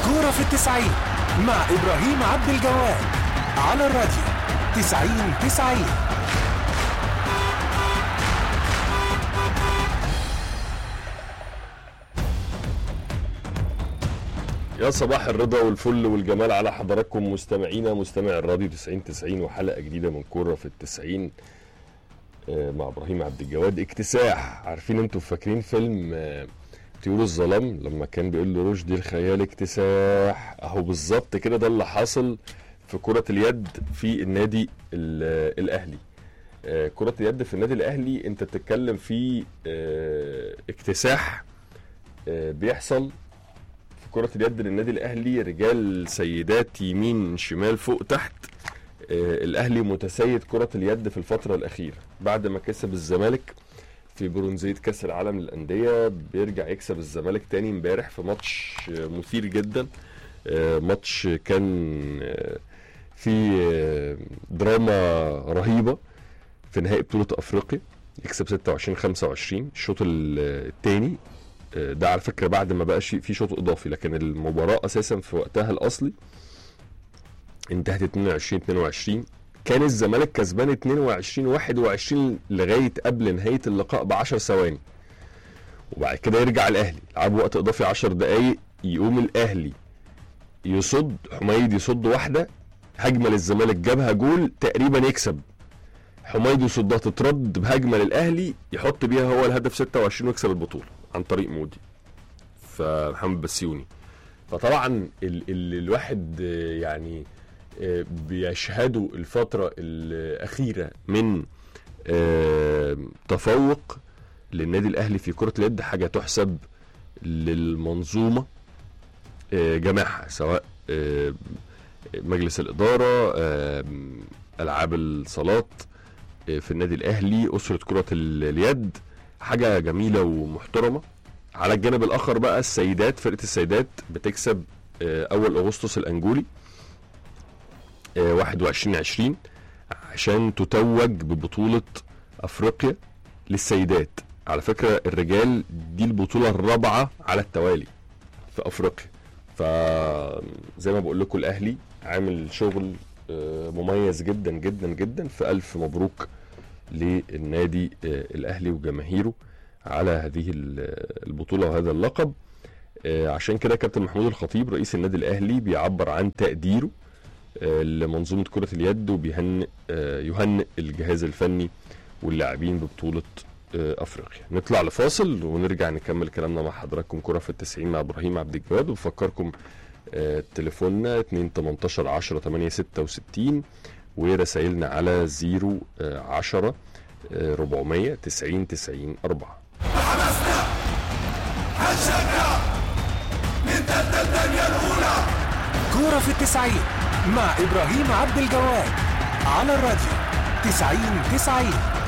كورة في التسعين مع إبراهيم عبد الجواد على الراديو تسعين تسعين يا صباح الرضا والفل والجمال على حضراتكم مستمعينا مستمع الراديو 90 90 وحلقه جديده من كوره في التسعين آه، مع ابراهيم عبد الجواد اكتساح عارفين انتوا فاكرين فيلم آه، طيور الظلام لما كان بيقول له رشدي الخيال اكتساح اهو بالظبط كده ده اللي حاصل في كرة اليد في النادي ال- الاهلي آه، كرة اليد في النادي الاهلي انت بتتكلم في آه، اكتساح آه، بيحصل في كرة اليد للنادي الأهلي رجال سيدات يمين شمال فوق تحت آه الأهلي متسيد كرة اليد في الفترة الأخيرة بعد ما كسب الزمالك في برونزية كأس العالم للأندية بيرجع يكسب الزمالك تاني امبارح في ماتش آه، مثير جدا آه ماتش كان آه فيه آه دراما رهيبة في نهائي بطولة أفريقيا يكسب 26 25 الشوط الثاني ده على فكره بعد ما بقاش في شوط اضافي لكن المباراه اساسا في وقتها الاصلي انتهت 22 22 كان الزمالك كسبان 22 21 لغايه قبل نهايه اللقاء ب 10 ثواني وبعد كده يرجع الاهلي يلعبوا وقت اضافي 10 دقائق يقوم الاهلي يصد حميد يصد واحده هجمه للزمالك جابها جول تقريبا يكسب حميد يصدها تترد بهجمه للاهلي يحط بيها هو الهدف 26 ويكسب البطوله عن طريق مودي فمحمد بسيوني فطبعا ال ال الواحد آه، يعني آه، بيشهدوا الفترة الأخيرة من آه، تفوق للنادي الأهلي في كرة اليد حاجة تحسب للمنظومة آه، جماعها سواء آه، مجلس الإدارة آه، ألعاب الصالات آه، في النادي الأهلي أسرة كرة ال- اليد حاجه جميله ومحترمه على الجانب الاخر بقى السيدات فرقه السيدات بتكسب آه، اول اغسطس الانجولي آه، 21 20 عشان تتوج ببطوله افريقيا للسيدات على فكره الرجال دي البطوله الرابعه على التوالي في افريقيا فزي ما بقول لكم الاهلي عامل شغل آه، مميز جدا جدا جدا فالف مبروك للنادي آه، الاهلي وجماهيره على هذه ال- البطوله وهذا اللقب آه، عشان كده كابتن محمود الخطيب رئيس النادي الاهلي بيعبر عن تقديره آه، لمنظومه كره اليد وبيهنئ آه، يهنئ الجهاز الفني واللاعبين ببطوله آه، افريقيا نطلع لفاصل ونرجع نكمل كلامنا مع حضراتكم كره في التسعين مع ابراهيم عبد الجواد وبفكركم آه، تليفوننا 2 18 10 8 66 ورسائلنا على 0 10 400 90 90 4 كورة في التسعين مع إبراهيم عبد الجواد على الراديو تسعين تسعين